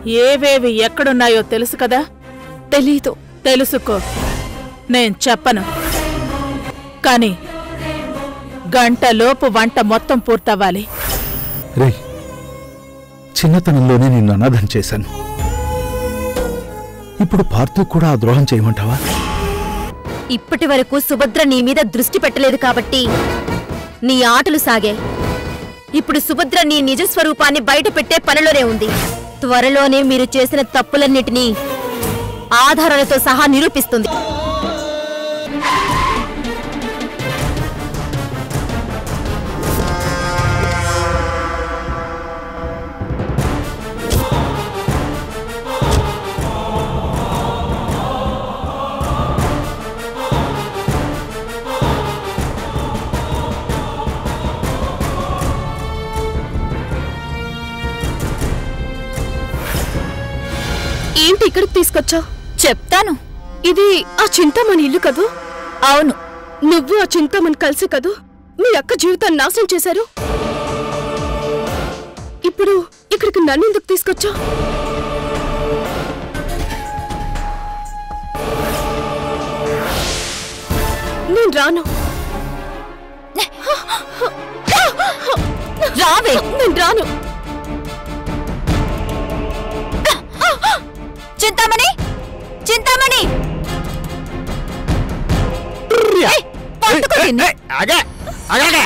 ఏవేవి ఎక్కడున్నాయో తెలుసు కదా తెలీదు తెలుసుకో నేను చెప్పను కానీ గంటలోపు వంట మొత్తం పూర్తవ్వాలి రే చిన్నతనంలోనే నిన్ను అనాథం చేశాను ఇప్పుడు పార్థు కూడా ఆ ద్రోహం చేయమంటావా ఇప్పటి వరకు సుభద్ర నీ మీద దృష్టి పెట్టలేదు కాబట్టి నీ ఆటలు సాగాయి ఇప్పుడు సుభద్ర నీ నిజ స్వరూపాన్ని బయట పెట్టే పనిలోనే ఉంది త్వరలోనే మీరు చేసిన తప్పులన్నిటినీ ఆధారాలతో సహా నిరూపిస్తుంది ఏంటి ఇక్కడికి తీసుకొచ్చావు చెప్తాను ఇది ఆ చింతామణి ఇల్లు కదూ అవును నువ్వు ఆ చింతామణి కలిసి కదూ మీ అక్క జీవితాన్ని నాశనం చేశారు ఇప్పుడు ఇక్కడికి నన్ను ఎందుకు తీసుకొచ్చావు నేను రాను రావే నేను రాను చింతామణి చింతామణి ఏయ్, పట్టుకో దీన్ని. ఆగా ఆగా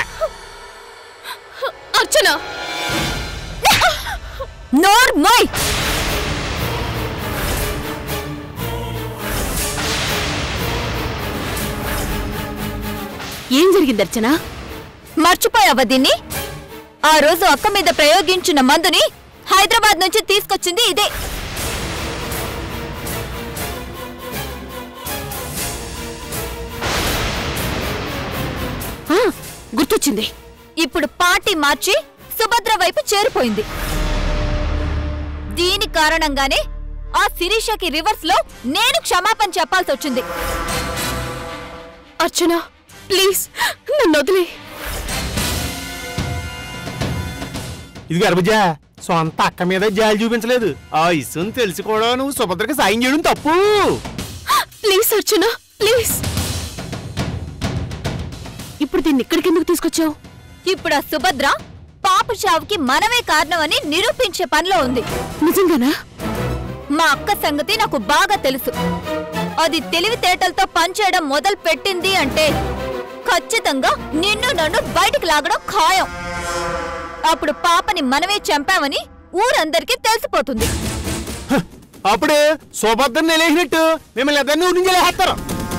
అర్చన నోర్ మోయ్ ఏం జరిగింది అర్చన మర్చిపోయావా దీన్ని ఆ రోజు అక్క మీద ప్రయోగించిన మందుని హైదరాబాద్ నుంచి తీసుకొచ్చింది ఇదే ఆ, గుర్తొచ్చింది ఇప్పుడు పార్టీ మార్చి సుభద్ర వైపు చేరిపోయింది దీని కారణంగానే ఆ శిరీషకి రివర్స్ లో నేను క్షమాపణ చెప్పాల్సి వచ్చింది అర్చన ప్లీజ్ నన్ను వదిలే ఇది గర్భజ సొంత అక్క మీద జాలి చూపించలేదు ఆ ఇసుని తెలిసి కూడా నువ్వు సుభద్రకి సాయం చేయడం తప్పు ప్లీజ్ అర్చన ప్లీజ్ ఇప్పుడు దీన్ని ఇక్కడికి ఎందుకు తీసుకొచ్చావు ఇప్పుడు ఆ సుభద్ర పాప చావుకి మనమే కారణమని నిరూపించే పనిలో ఉంది నిజంగానా మా అక్క సంగతి నాకు బాగా తెలుసు అది తెలివితేటలతో పనిచేయడం మొదలు పెట్టింది అంటే ఖచ్చితంగా నిన్ను నన్ను బయటికి లాగడం ఖాయం అప్పుడు పాపని మనమే చంపామని ఊరందరికీ తెలిసిపోతుంది అప్పుడు సుభద్రని నిలేసినట్టు మిమ్మల్ని ఇద్దరిని ఊరి నుంచి లేస్తారు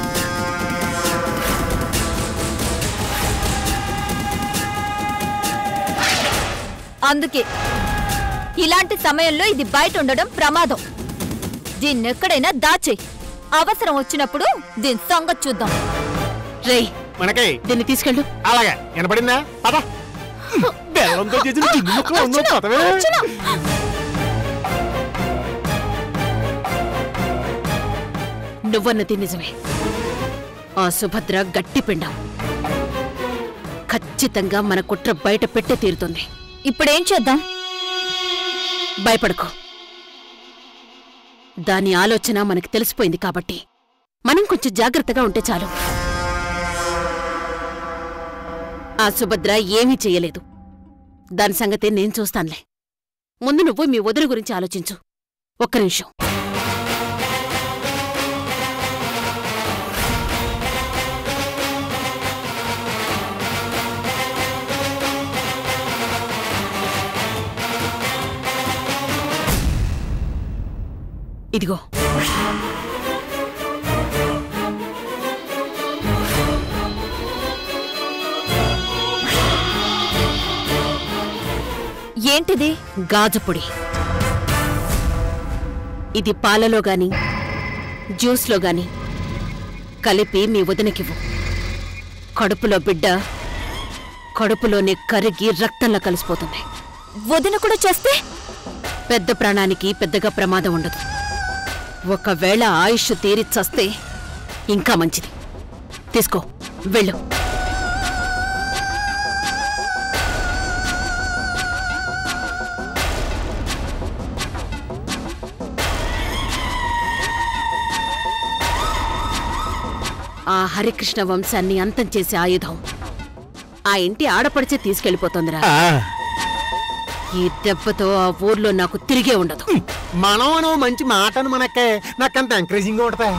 అందుకే ఇలాంటి సమయంలో ఇది బయట ఉండడం ప్రమాదం దీన్నెక్కడైనా దాచేయ్ అవసరం వచ్చినప్పుడు దీని సంగతి చూద్దాం రేయ్ మనకి దీన్ని తీసుకెళ్ళు అలాగే వినపడిందా పద బెల్లంతో చేసిన జిడ్డు ముక్కలు ఉందో పదవే నువ్వన్నది నిజమే ఆ సుభద్ర గట్టి పిండం ఖచ్చితంగా మన కుట్ర బయట పెట్టే తీరుతుంది ఇప్పుడేం చేద్దాం భయపడకు దాని ఆలోచన మనకి తెలిసిపోయింది కాబట్టి మనం కొంచెం జాగ్రత్తగా ఉంటే చాలు ఆ సుభద్ర ఏమీ చెయ్యలేదు దాని సంగతి నేను చూస్తానులే ముందు నువ్వు మీ వదిన గురించి ఆలోచించు ఒక్క నిమిషం ఇదిగో ఏంటిది గాజుపొడి ఇది పాలలో గాని జ్యూస్లో గాని కలిపి మీ వదినకివ్వు కడుపులో బిడ్డ కడుపులోనే కరిగి రక్తంలో కలిసిపోతుంది వదిన కూడా చేస్తే పెద్ద ప్రాణానికి పెద్దగా ప్రమాదం ఉండదు ఒకవేళ ఆయుష్ తీరి చస్తే ఇంకా మంచిది తీసుకో వెళ్ళు ఆ హరికృష్ణ వంశాన్ని అంతం చేసే ఆయుధం ఆ ఇంటి ఆడపడిచే తీసుకెళ్లిపోతోందిరా ఆ, ఈ దెబ్బతో ఆ ఊర్లో నాకు తిరిగే ఉండదు మనం అనో మంచి మాటను మనకే నాకంత ఎంకరేజింగ్ ఉంటదా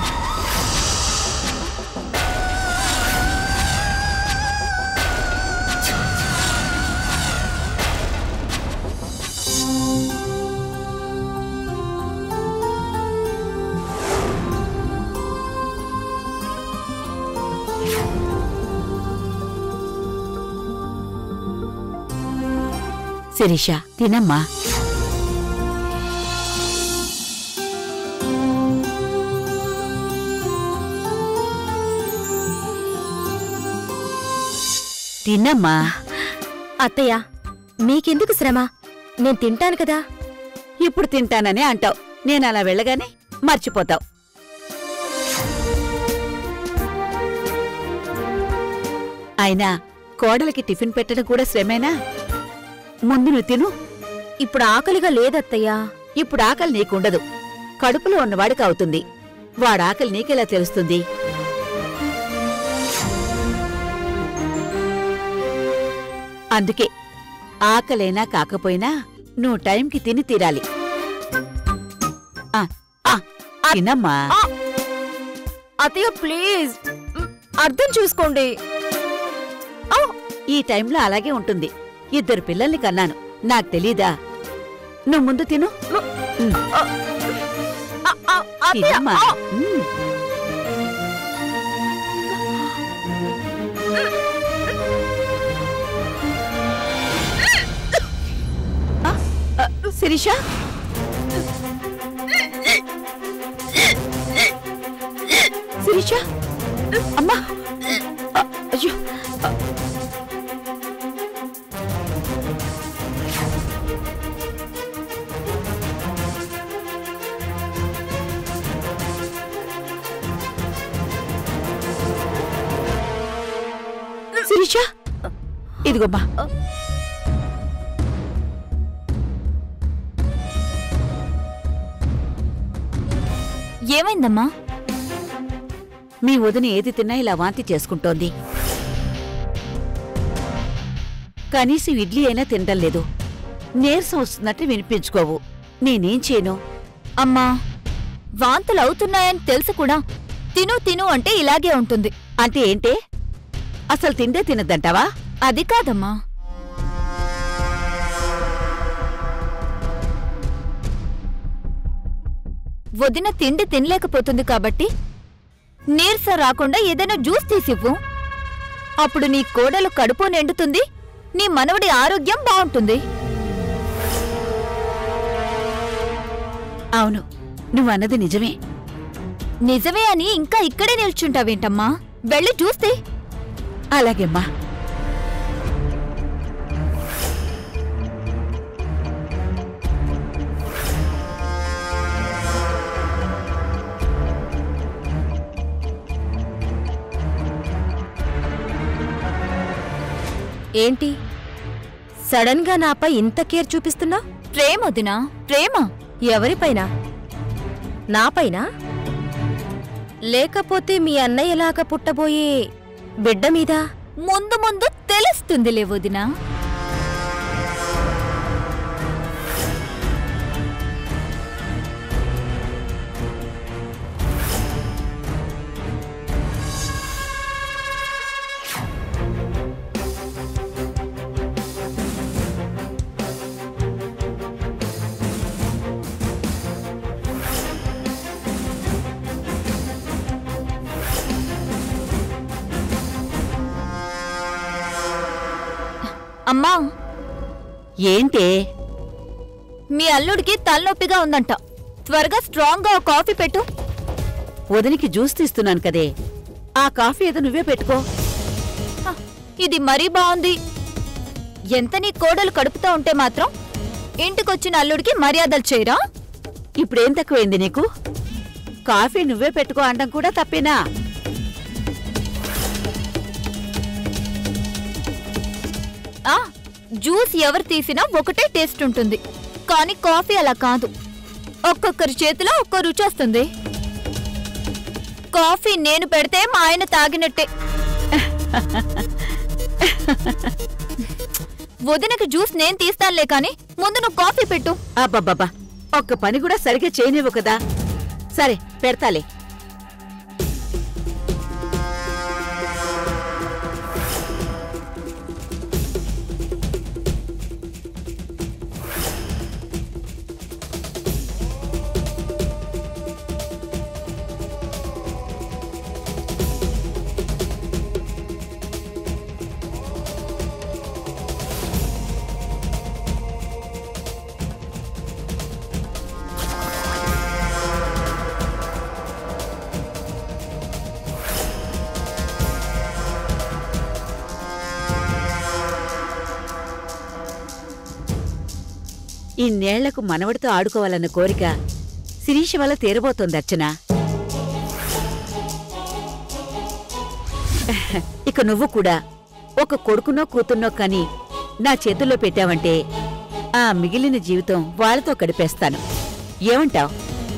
శిరీష తినమ్మా తిన్నమ్మా అత్తయ్య మీకెందుకు శ్రమ నేను తింటాను కదా ఇప్పుడు తింటానని అంటావు నేను అలా వెళ్ళగానే మర్చిపోతావు అయినా కోడలికి టిఫిన్ పెట్టడం కూడా శ్రమేనా ముందు నువ్వు తిను ఇప్పుడు ఆకలిగా లేదత్తయ్యా ఇప్పుడు ఆకలి నీకుండదు కడుపులో ఉన్నవాడికి అవుతుంది వాడి ఆకలి నీకెలా తెలుస్తుంది అందుకే ఆకలైనా కాకపోయినా నువ్వు టైంకి తిని తీరాలి ఆ, ఆ, తినమ్మా అత్తయ్య ప్లీజ్ అర్థం చూసుకోండి ఈ టైంలో అలాగే ఉంటుంది ఇద్దరు పిల్లల్ని కన్నాను నాకు తెలీదా నువ్వు ముందు తిను ఉమ్, తినమ్మా ఉమ్. ఆ, ఆ, శిరీష శిరీష అమ్మా ఆ, అయ్యో ఆ. శిరీష ఇదిగోమ్మా ఏమైందమ్మా మీ వదిన ఏది తిన్నా ఇలా వాంతి చేసుకుంటోంది కనీసం ఇడ్లీ అయినా తినడం లేదు నీరసం వస్తున్నట్టు వినిపించుకోవు నేనేం చేయను అమ్మా వాంతులు అవుతున్నాయని తెలుసు కూడా తిను తిను అంటే ఇలాగే ఉంటుంది అంటే ఏంటే అసలు తిండే తినద్దంటావా అది కాదమ్మా వదిన తిండి తినలేకపోతుంది కాబట్టి నీరస రాకుండా ఏదైనా జ్యూస్ తీసివ్వు అప్పుడు నీ కోడలు కడుపు నిండుతుంది నీ మనవడి ఆరోగ్యం బాగుంటుంది అవును నువ్వన్నది నిజమే నిజమే అని ఇంకా ఇక్కడే నిల్చుంటావేంటమ్మా వెళ్ళి చూస్తే అలాగేమ్మా ఏంటి సడన్ గా నాపై ఇంత కేర్ చూపిస్తున్నా ప్రేమ వదినా ప్రేమ ఎవరిపైన నాపైనా లేకపోతే మీ అన్నయ్యలాగా పుట్టబోయే బిడ్డ మీద ముందు ముందు తెలుస్తుందిలే వదినా అమ్మా ఏంటే మీ అల్లుడికి తలనొప్పిగా ఉందంట త్వరగా స్ట్రాంగ్ గా ఓ కాఫీ పెట్టు వదినికి జ్యూస్ తీస్తున్నాను కదే ఆ కాఫీ ఏదో నువ్వే పెట్టుకో హ, ఇది మరీ బాగుంది ఎంత నీ కోడలు కడుపుతో ఉంటే మాత్రం ఇంటికొచ్చిన అల్లుడికి మర్యాదలు చేయరా ఇప్పుడేం తక్కువైంది నీకు కాఫీ నువ్వే పెట్టుకో అనడం కూడా తప్పేనా ఆ జ్యూస్ ఎవరు తీసినా ఒకటే టేస్ట్ ఉంటుంది కానీ కాఫీ అలా కాదు ఒక్కొక్కరి చేతిలో ఒక్కో రుచి వస్తుంది కాఫీ నేను పెడితే మా ఆయన తాగినట్టే వదినకి జ్యూస్ నేను తీస్తానులే కాని ముందు నువ్వు కాఫీ పెట్టు అబ్బబ్బబ్బా ఒక్క పని కూడా సరిగ్గా చేయనివ్వు కదా సరే పెడతాలే ఇన్నేళ్లకు మనవడితో ఆడుకోవాలన్న కోరిక శిరీష వల్ల తీరబోతోంది అర్చన ఇక నువ్వు కూడా ఒక కొడుకునో కూతున్నో కని నా చేతుల్లో పెట్టావంటే ఆ మిగిలిన జీవితం వాళ్ళతో గడిపేస్తాను ఏమంటావ్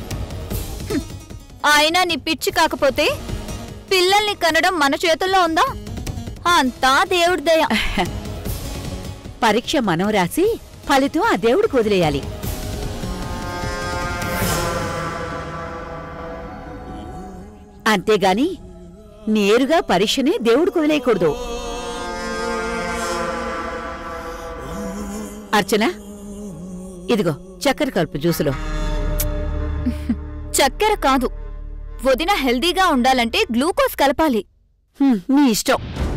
అయినా నీ పిచ్చి కాకపోతే పిల్లల్ని కనడం మన చేతుల్లో ఉందా అంతా దేవుడి దయ పరీక్ష మనం రాసి ఫలితం ఆ దేవుడికి వదిలేయాలి అంతేగాని నేరుగా పరీక్షని దేవుడికి వదిలేయకూడదు అర్చన ఇదిగో చక్కెర కలుపు జ్యూసులో చక్కెర కాదు వదిన హెల్దీగా ఉండాలంటే గ్లూకోజ్ కలపాలి హ్మ్, నీ ఇష్టం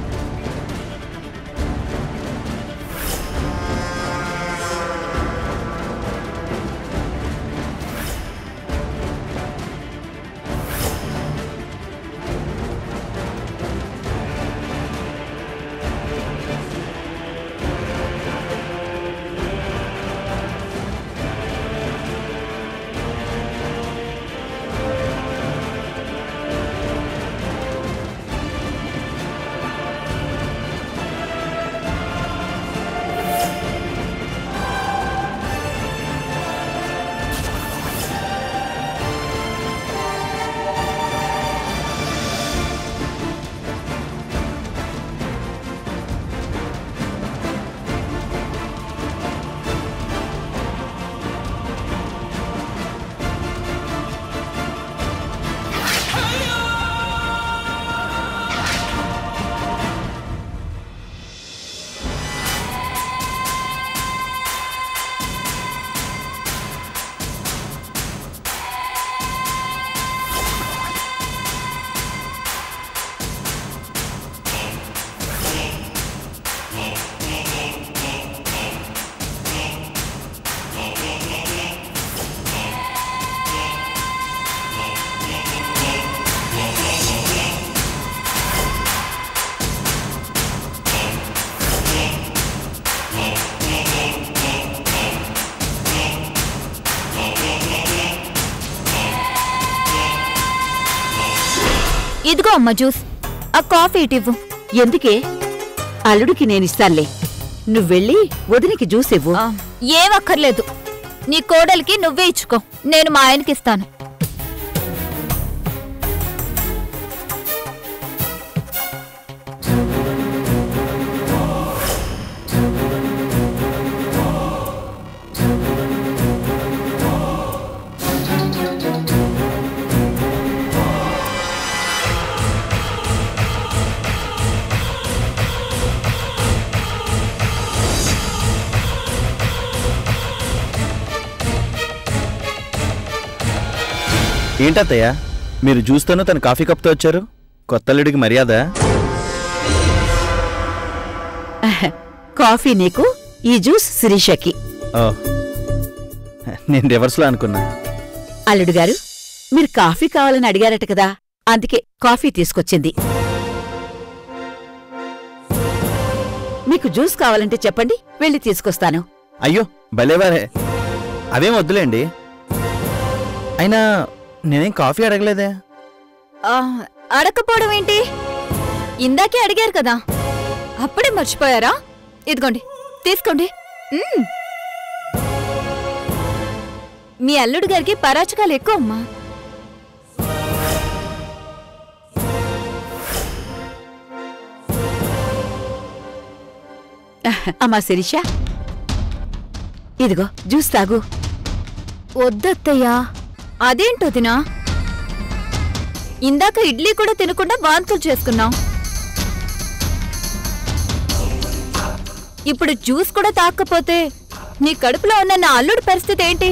ఇదిగో అమ్మ జ్యూస్ ఆ కాఫీ ఇటివ్వు ఎందుకే అల్లుడికి నేనిస్తానులే నువ్వెళ్ళి వదినికి జ్యూస్ ఇవ్వు ఏమక్కర్లేదు నీ కోడలికి నువ్వే ఇచ్చుకో నేను మా ఆయనకి ఇస్తాను ఏంటత్తయ్య మీరు జ్యూస్తోనూ తన కాఫీ కప్తో వచ్చారు కొత్తల్లుడికి మర్యాద కాఫీ నీకు ఈ జ్యూస్ శిరీషకి ఓ నేను రివర్స్లో అనుకున్నా అల్లుడు గారు మీరు కాఫీ కావాలని అడిగారట కదా అందుకే కాఫీ తీసుకొచ్చింది మీకు జ్యూస్ కావాలంటే చెప్పండి వెళ్ళి తీసుకొస్తాను అయ్యో భలేవారే అవేం వద్దులేండి అయినా నేనేం కాఫీ అడగలేదే ఆ, అడగకపోవడం ఏంటి ఇందాకే అడిగారు కదా అప్పుడే మర్చిపోయారా ఇదిగోండి తీసుకోండి మ్మ్. మీ అల్లుడు గారికి పరాచకాలు ఎక్కువ అమ్మా అమ్మా శిరీష ఇదిగో జ్యూస్ తాగు వద్దత్తయ్యా అదేంటొదినా ఇందాక ఇడ్లీ కూడా తినకుండా వాంతులు చేసుకున్నాం ఇప్పుడు జ్యూస్ కూడా తాకపోతే నీ కడుపులో ఉన్న నా అల్లుడి పరిస్థితి ఏంటి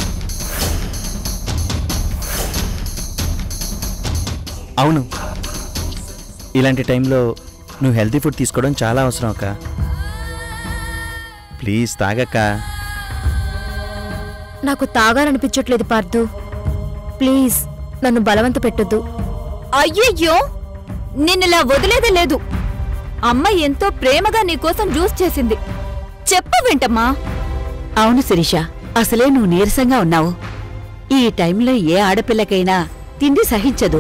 అవును ఇలాంటి టైంలో నువ్వు హెల్తీ ఫుడ్ తీసుకోవడం చాలా అవసరం అక్క ప్లీజ్ తాగక్క నాకు తాగాలనిపించట్లేదు పార్థు ప్లీజ్ నన్ను బలవంత పెట్టొద్దు అయ్యయ్యో నిన్నిలా వదిలేదే లేదు అమ్మ ఎంతో ప్రేమగా నీకోసం జ్యూస్ చేసింది చెప్పు వింటమ్మా అవును శిరీష అసలే నువ్వు నీరసంగా ఉన్నావు ఈ టైంలో ఏ ఆడపిల్లకైనా తిండి సహించదు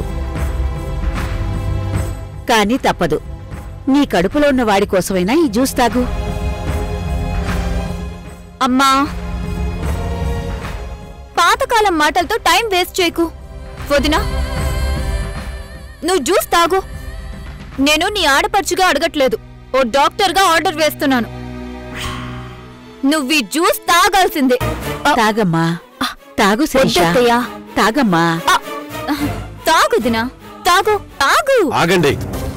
కానీ తప్పదు నీ కడుపులో ఉన్న వాడి కోసమైనా ఈ జ్యూస్ తాగు అమ్మా పాతకాలం మాటలతో టైం వేస్ట్ చేయకు వదినా నువ్వు జ్యూస్ తాగు నేను నీ ఆడపడుచుగా అడగట్లేదు ఓ డాక్టర్గా ఆర్డర్ వేస్తున్నాను నువ్వు ఈ జ్యూస్ తాగాల్సిందే తాగమ్మా తాగు శిరీష వద్దత్తయ్యా. తాగమ్మా ఆ, తాగు దినా తాగు తాగు ఆగండి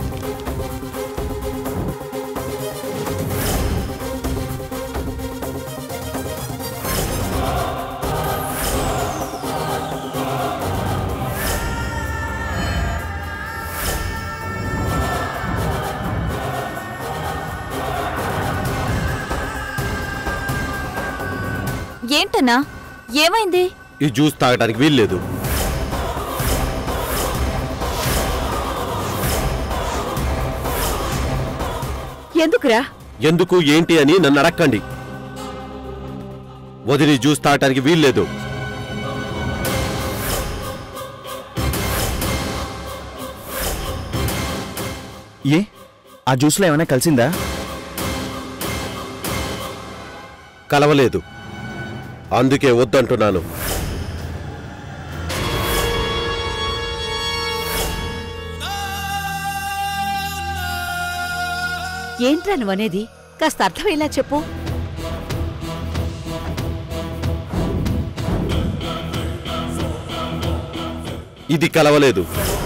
ఏంటన్నా ఏమైంది ఈ జ్యూస్ తాగడానికి వీల్లేదు ఎందుకురా ఎందుకు ఏంటి అని నన్ను అడక్కండి వదిలి జ్యూస్ తాగటానికి వీల్లేదు ఏ ఆ జ్యూస్లో ఏమైనా కలిసిందా కలవలేదు అందుకే వద్దంటున్నాను ఏంట్రా నువ్వనేది కాస్త అర్థమయ్యేలా చెప్పు ఇది కలవలేదు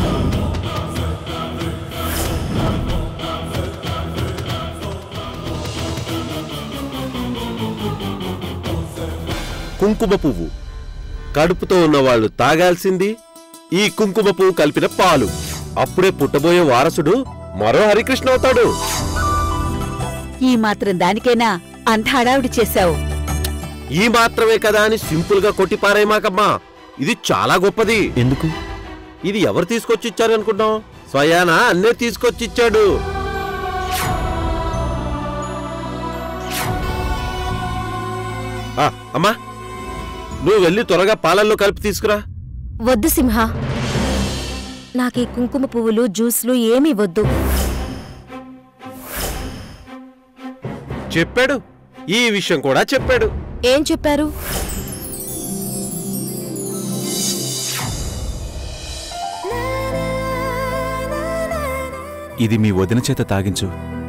కుంకుమ పువ్వు కడుపుతో ఉన్నవాళ్ళు తాగాల్సింది ఈ కుంకుమ పువ్వు కలిపిన పాలు అప్పుడే పుట్టబోయే వారసుడు మరో హరికృష్ణ అవుతాడు ఈ మాత్రం దానికైనా అంత హడావిడి చేశావు ఈ మాత్రమే కదా అని సింపుల్ గా కొట్టిపారేమాకమ్మా ఇది చాలా గొప్పది ఎందుకు ఇది ఎవరు తీసుకొచ్చి ఇచ్చారు అనుకుంటాం స్వయానా అన్నే తీసుకొచ్చి ఇచ్చాడు ఆ, అమ్మా నువ్వు వెళ్ళి త్వరగా పాలల్లో కలిపి తీసుకురా వద్దు సింహ నాకీ కుంకుమ పువ్వులు జ్యూస్లు ఏమీ వద్దు చెప్పాడు ఈ విషయం కూడా చెప్పాడు ఏం చెప్పారు ఇది మీ వదిన చేత తాగించు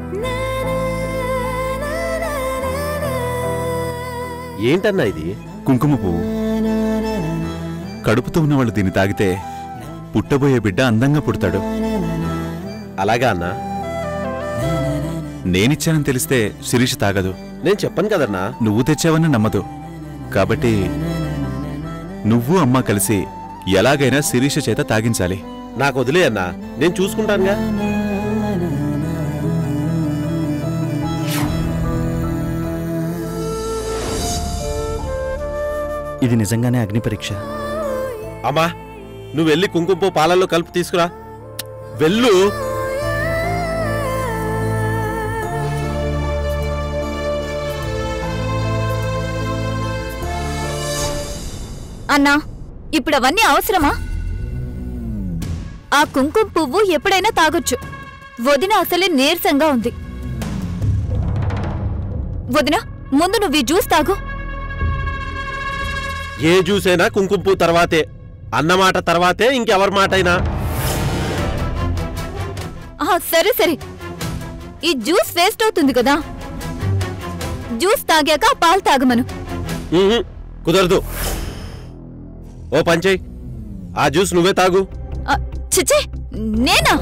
ఏంటన్నా ఇది కుంకుమ పువ్వు కడుపుతో ఉన్నవాళ్ళు దీన్ని తాగితే పుట్టబోయే బిడ్డ అందంగా పుడతాడు అలాగా అన్నా నేనిచ్చానని తెలిస్తే శిరీష తాగదు నేను చెప్పను కదన్నా నువ్వు తెచ్చావని నమ్మదు కాబట్టి నువ్వు అమ్మ కలిసి ఎలాగైనా శిరీష చేత తాగించాలి నాకు వదిలే అన్నా నేను చూసుకుంటానుగా ఇది నిజంగానే అగ్ని పరీక్ష అమ్మా నువ్వు వెళ్ళి కుంకుమ పువ్వు పాలల్లో కలిపి తీసుకురా వెళ్ళు అన్నా ఇప్పుడు అవన్నీ అవసరమా ఆ కుంకుమ పువ్వు ఎప్పుడైనా తాగొచ్చు వదిన అసలే నీరసంగా ఉంది వదిన ముందు నువ్వు ఈ జ్యూస్ తాగు ఏ జ్యూస్ అయినా కుంకుమ పువ్వు తర్వాతే అన్నమాట తర్వాతే ఇంకెవరి మాట అయినా ఆ, సరే సరే ఈ జ్యూస్ వేస్ట్ అవుతుంది కదా జ్యూస్ తాగాక పాలు తాగమను ఉహుం, కుదరదు ఓ పంచేయ్ ఆ జ్యూస్ నువ్వే తాగు ఆ, చిచ్చే నేనా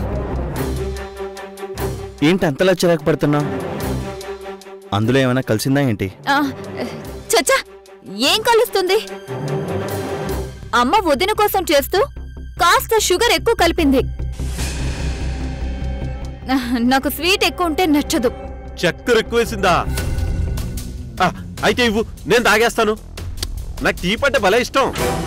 ఏంటి అంతలా చిరాకు పడుతున్నావు అందులో ఏమైనా కలిసిందా ఏంటి ఆ, చచ్చా ఏం కలుస్తుంది అమ్మ వదిన కోసం చేస్తూ కాస్త షుగర్ ఎక్కువ కలిపింది ఆ, నాకు స్వీట్ ఎక్కువ ఉంటే నచ్చదు చక్కెర ఎక్కువేసిందా ఆ, అయితే ఇవ్వు నేను తాగేస్తాను నాకు తీపి అంటే భలే ఇష్టం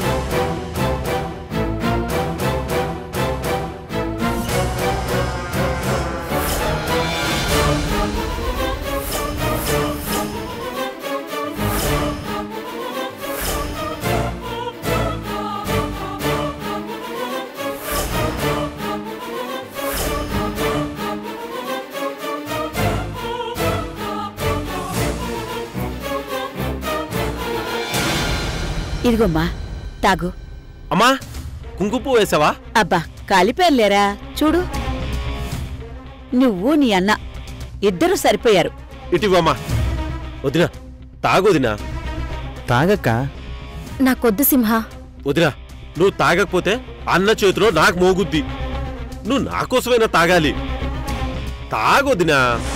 ఇదిగోమ్మా తాగు అమ్మా కుంకుమ వేసావా అబ్బా కాలిపోయారులేరా చూడు నువ్వు నీ అన్న ఇద్దరూ సరిపోయారు ఇటివమ్మా వదినా తాగొదినా తాగక్క నాకొద్దు సింహ వదినా నువ్వు తాగకపోతే అన్న చేతిలో నాకు మోగుద్ది నువ్వు నా కోసమైనా తాగాలి తాగొదినా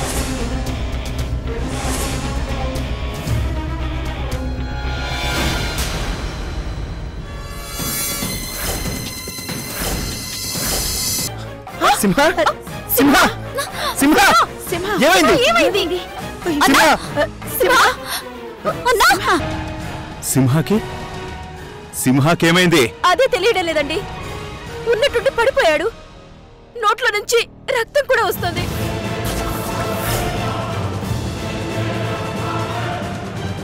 సింహ సింహ సింహ సింహ ఏమైంది? ఏమైంది సింహ సింహ అన్నా! సింహాకి సింహాకేమైంది అదే తెలియడం లేదండి ఉన్నట్టుండి పడిపోయాడు నోట్లో నుంచి రక్తం కూడా వస్తుంది